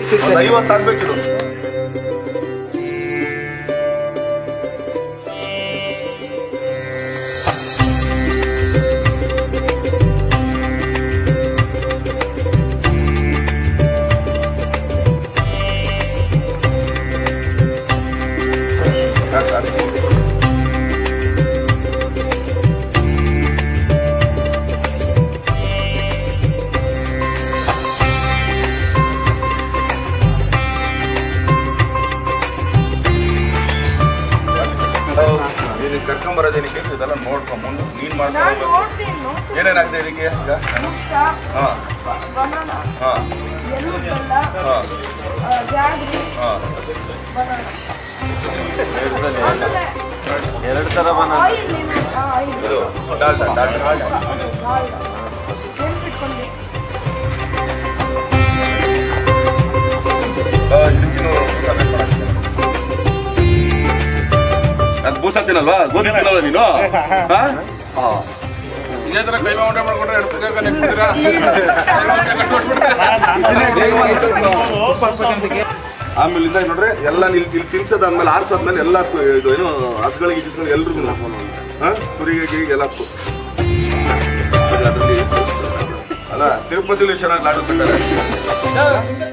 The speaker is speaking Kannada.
ಒಂದು ಐವತ್ತು ಆಗ್ಬೇಕಿದು ಸಾಕು, ಸಾಕು. ನೀನು ಕರ್ಕೊಂಬರೋದೇನಕ್ಕೆ ಇದೆಲ್ಲ ನೋಡ್ಕೊಂಡ್ ಮುಂದೆ ನೀನ್ ನಾನು ಮಾಡ್ಕೊಂಡು ನೋಡ್ತೀನಿ ನೋಡ್ತೀನಿ ಏನೇನಾಗ್ತದೆ ಇದಕ್ಕೆ ಈಗ ಮುಕ್ತ ಹಾ ಬನಾನ ಹಾ ಎಳ್ಳು ಬೆಲ್ಲ ಹಾ ಆ, ಜಾಗ್ರಿ ಹಾ ಬನಾನ ಆಮೇಲೆ ಎರಡು ತರ ಬನ ಆಯಿಲ್ ನೆನೆ ಆ, ಆಯಿಲ್ ಇದು ಡಾಲ್ಡಾ ಡಾಲ್ಡಾ ಆಯಿಲ್ ನೆನ್ಪಿಟ್ಕೊಂಡು ಇದಕ್ಕಿನ್ನೂ ಸಮೇತ ಮಾಡಕ್ಕೆ. ಅದು ಬೂಸ ತಿನ್ನಲ್ವಾ ಗೋಧಿ ತಿನ್ನಲ್ವಾ ನೀನು ಹಾ? ಹಾ. ಇದೇ ತರ ಕೈಮಾ ಊಟ ಮಾಡ್ಕೊಂಡ್ರೆ ಎರಡು ಪುಸ್ತಕ ನೆಕ್ಕಿದ್ದೀರಾ ಆಮೇಲಿಂದ ನೋಡ್ರಿ ಎಲ್ಲ ಇಲ್ಲಿ ಇಲ್ಲಿ ತಿನ್ಸೋದಾದ್ಮೇಲೆ ಆರ್ಸಾದ್ಮೇಲೆ ಎಲ್ಲ ಕು- ಇದು ಏನು ಹಸುಗಳಿಗೆ ಗಿಸ್ಗಳಿಗೆ ಎಲ್ರಿಗೂ ಹಾ ಕುರಿಗೆ ಗಿರಿಗೆ ಎಲ್ಲ ಕು- ಅದ್ರಲ್ಲಿ ಅಲ್ಲ ತಿರುಪತಿಲಿ ಚೆನ್ನಾಗಿ ಲಾಡು ಕಟ್ಟಾರೆ